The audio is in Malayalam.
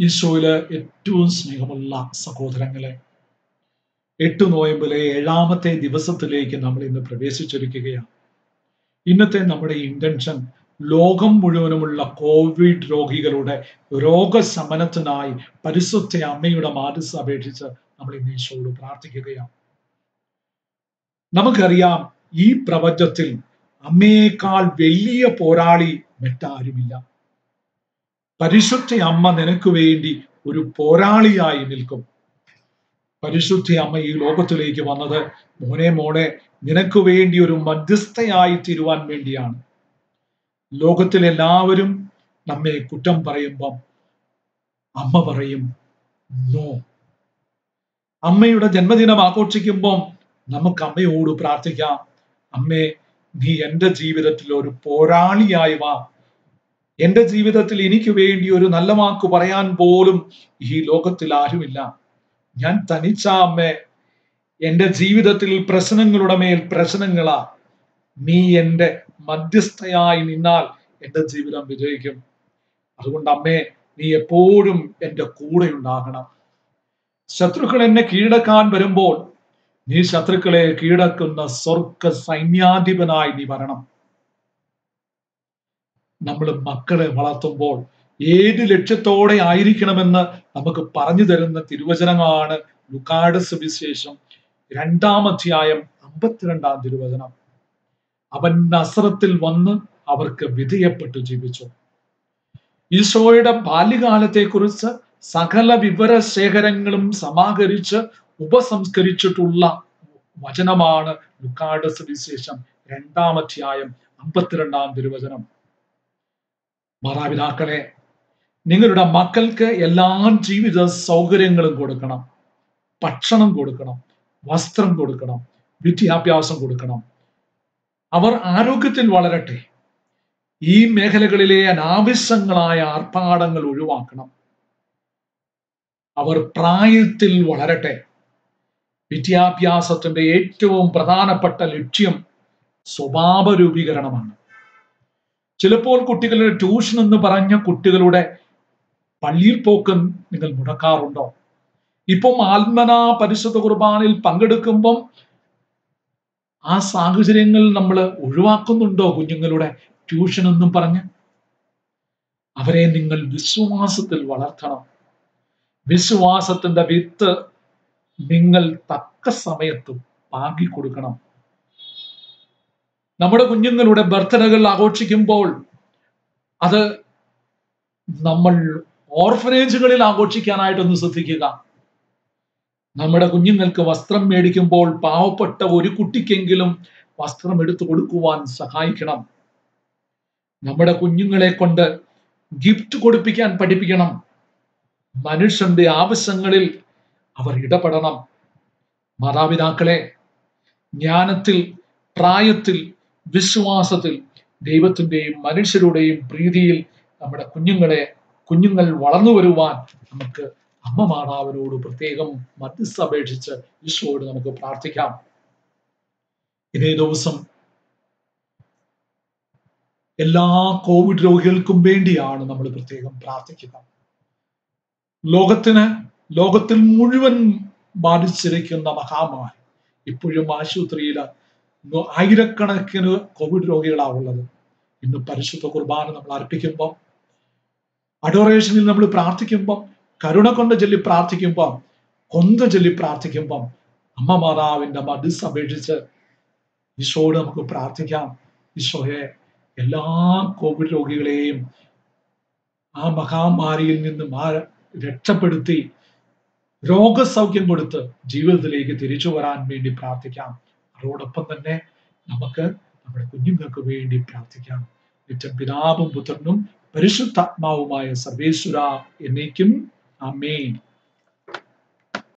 ഈശോയില് ഏറ്റവും സ്നേഹമുള്ള സഹോദരങ്ങളെ എട്ട് നോയമ്പിലെ ഏഴാമത്തെ ദിവസത്തിലേക്ക് നമ്മൾ ഇന്ന് പ്രവേശിച്ചിരിക്കുകയാണ് ഇന്നത്തെ നമ്മുടെ ഇന്റൻഷൻ ലോകം മുഴുവനുമുള്ള കോവിഡ് രോഗികളുടെ രോഗശമനത്തിനായി പരിശുദ്ധ അമ്മയുടെ മാധ്യസ്ഥ അപേക്ഷിച്ച് നമ്മൾ ഇന്ന് ഈശോയോട് പ്രാർത്ഥിക്കുകയാണ് നമുക്കറിയാം ഈ പ്രപഞ്ചത്തിൽ അമ്മയേക്കാൾ വലിയ പോരാളി മറ്റാരുമില്ല പരിശുദ്ധ അമ്മ നിനക്ക് വേണ്ടി ഒരു പോരാളിയായി നിൽക്കും പരിശുദ്ധ അമ്മ ഈ ലോകത്തിലേക്ക് വന്നത് മോനെ മോനെ നിനക്ക് വേണ്ടി ഒരു മധ്യസ്ഥയായി തീരുവാൻ വേണ്ടിയാണ് ലോകത്തിൽ എല്ലാവരും നമ്മെ കുറ്റം പറയുമ്പം അമ്മ പറയും നോ അമ്മയുടെ ജന്മദിനം ആഘോഷിക്കുമ്പം നമുക്ക് അമ്മയോട് പ്രാർത്ഥിക്കാം അമ്മേ നീ എൻ്റെ ജീവിതത്തിൽ ഒരു പോരാളിയായി വാ എന്റെ ജീവിതത്തിൽ എനിക്ക് വേണ്ടി ഒരു നല്ല വാക്ക് പറയാൻ പോലും ഈ ലോകത്തിൽ ആരുമില്ല ഞാൻ തനിച്ച അമ്മേ എന്റെ ജീവിതത്തിൽ പ്രശ്നങ്ങളുടെ മേൽ പ്രശ്നങ്ങളാ നീ എന്റെ മധ്യസ്ഥയായി നിന്നാൽ എന്റെ ജീവിതം വിജയിക്കും അതുകൊണ്ട് അമ്മേ നീ എപ്പോഴും എന്റെ കൂടെ ഉണ്ടാകണം ശത്രുക്കൾ എന്നെ കീഴടക്കാൻ വരുമ്പോൾ നീ ശത്രുക്കളെ കീഴടക്കുന്ന സ്വർഗ സൈന്യാധിപനായി നീ വരണം നമ്മൾ മക്കളെ വളർത്തുമ്പോൾ ഏത് ലക്ഷ്യത്തോടെ ആയിരിക്കണമെന്ന് നമുക്ക് പറഞ്ഞു തരുന്ന തിരുവചനമാണ് ലുക്കാട് സുവിശേഷം രണ്ടാം അധ്യായം അമ്പത്തിരണ്ടാം തിരുവചനം അവൻ നസ്രത്തിൽ വന്ന് അവർക്ക് വിധേയപ്പെട്ടു ജീവിച്ചു ഈശോയുടെ ബാല്യകാലത്തെക്കുറിച്ച് സകല വിവരശേഖരങ്ങളും സമാഹരിച്ച് ഉപസംസ്കരിച്ചിട്ടുള്ള വചനമാണ് ലുക്കാട് സുവിശേഷം രണ്ടാം അധ്യായം അമ്പത്തിരണ്ടാം തിരുവചനം മാതാപിതാക്കളെ നിങ്ങളുടെ മക്കൾക്ക് എല്ലാ ജീവിത സൗകര്യങ്ങളും കൊടുക്കണം ഭക്ഷണം കൊടുക്കണം വസ്ത്രം കൊടുക്കണം വിദ്യാഭ്യാസം കൊടുക്കണം അവർ ആരോഗ്യത്തിൽ വളരട്ടെ ഈ മേഖലകളിലെ അനാവശ്യങ്ങളായ ആർഭാടങ്ങൾ ഒഴിവാക്കണം അവർ പ്രായത്തിൽ വളരട്ടെ വിദ്യാഭ്യാസത്തിന്റെ ഏറ്റവും പ്രധാനപ്പെട്ട ലക്ഷ്യം സ്വഭാവ രൂപീകരണമാണ് ചിലപ്പോൾ കുട്ടികളുടെ ട്യൂഷൻ എന്ന് പറഞ്ഞ കുട്ടികളുടെ പള്ളിയിൽ പോക്ക് നിങ്ങൾ മുടക്കാറുണ്ടോ ഇപ്പം ആത്മന പരിശുദ്ധ കുർബാനയിൽ പങ്കെടുക്കുമ്പം ആ സാഹചര്യങ്ങൾ നമ്മൾ ഒഴിവാക്കുന്നുണ്ടോ കുഞ്ഞുങ്ങളുടെ ട്യൂഷൻ എന്നും പറഞ്ഞ് അവരെ നിങ്ങൾ വിശ്വാസത്തിൽ വളർത്തണം വിശ്വാസത്തിന്റെ വിത്ത് നിങ്ങൾ തക്ക സമയത്ത് പാകി കൊടുക്കണം നമ്മുടെ കുഞ്ഞുങ്ങളുടെ ബർത്ത്ഡേകൾ ആഘോഷിക്കുമ്പോൾ അത് നമ്മൾ ഓർഫനേജുകളിൽ ആഘോഷിക്കാനായിട്ടൊന്ന് ശ്രദ്ധിക്കുക നമ്മുടെ കുഞ്ഞുങ്ങൾക്ക് വസ്ത്രം മേടിക്കുമ്പോൾ പാവപ്പെട്ട ഒരു കുട്ടിക്കെങ്കിലും വസ്ത്രം എടുത്തു കൊടുക്കുവാൻ സഹായിക്കണം നമ്മുടെ കുഞ്ഞുങ്ങളെ കൊണ്ട് ഗിഫ്റ്റ് കൊടുപ്പിക്കാൻ പഠിപ്പിക്കണം മനുഷ്യന്റെ ആവശ്യങ്ങളിൽ അവർ ഇടപെടണം മാതാപിതാക്കളെ ജ്ഞാനത്തിൽ പ്രായത്തിൽ വിശ്വാസത്തിൽ ദൈവത്തിന്റെയും മനുഷ്യരുടെയും പ്രീതിയിൽ നമ്മുടെ കുഞ്ഞുങ്ങളെ കുഞ്ഞുങ്ങൾ വളർന്നു വരുവാൻ നമുക്ക് അമ്മ മാതാവിനോട് പ്രത്യേകം മധ്യസ്ഥ അപേക്ഷിച്ച് ഈശോയോട് നമുക്ക് പ്രാർത്ഥിക്കാം ഇതേ ദിവസം എല്ലാ കോവിഡ് രോഗികൾക്കും വേണ്ടിയാണ് നമ്മൾ പ്രത്യേകം പ്രാർത്ഥിക്കുക ലോകത്തിന് ലോകത്തിൽ മുഴുവൻ ബാധിച്ചിരിക്കുന്ന മഹാമാരി ഇപ്പോഴും ആശുപത്രിയിൽ ആയിരക്കണക്കിന് കോവിഡ് രോഗികളാണ് ഉള്ളത് ഇന്ന് പരിശുദ്ധ കുർബാന നമ്മൾ അർപ്പിക്കുമ്പോൾ അഡോറേഷനിൽ നമ്മൾ പ്രാർത്ഥിക്കുമ്പോൾ കരുണ കൊണ്ട് ചൊല്ലി പ്രാർത്ഥിക്കുമ്പോൾ കൊന്ത ചൊല്ലി പ്രാർത്ഥിക്കുമ്പം അമ്മ മാതാവിന്റെ മധ്യസ്ഥ അപേക്ഷിച്ച് ഈശോയോട് നമുക്ക് പ്രാർത്ഥിക്കാം ഈശോയെ എല്ലാ കോവിഡ് രോഗികളെയും ആ മഹാമാരിയിൽ നിന്നും ആ രക്ഷപ്പെടുത്തി രോഗസൗഖ്യം കൊടുത്ത് ജീവിതത്തിലേക്ക് തിരിച്ചു വരാൻ വേണ്ടി പ്രാർത്ഥിക്കാം അതോടൊപ്പം തന്നെ നമുക്ക് നമ്മുടെ കുഞ്ഞുങ്ങൾക്ക് വേണ്ടി പ്രാർത്ഥിക്കാം നിത്യം പിതാവും പുത്രനും പരിശുദ്ധാത്മാവുമായ സർവേശ്വര എന്നേക്കും അമേൻ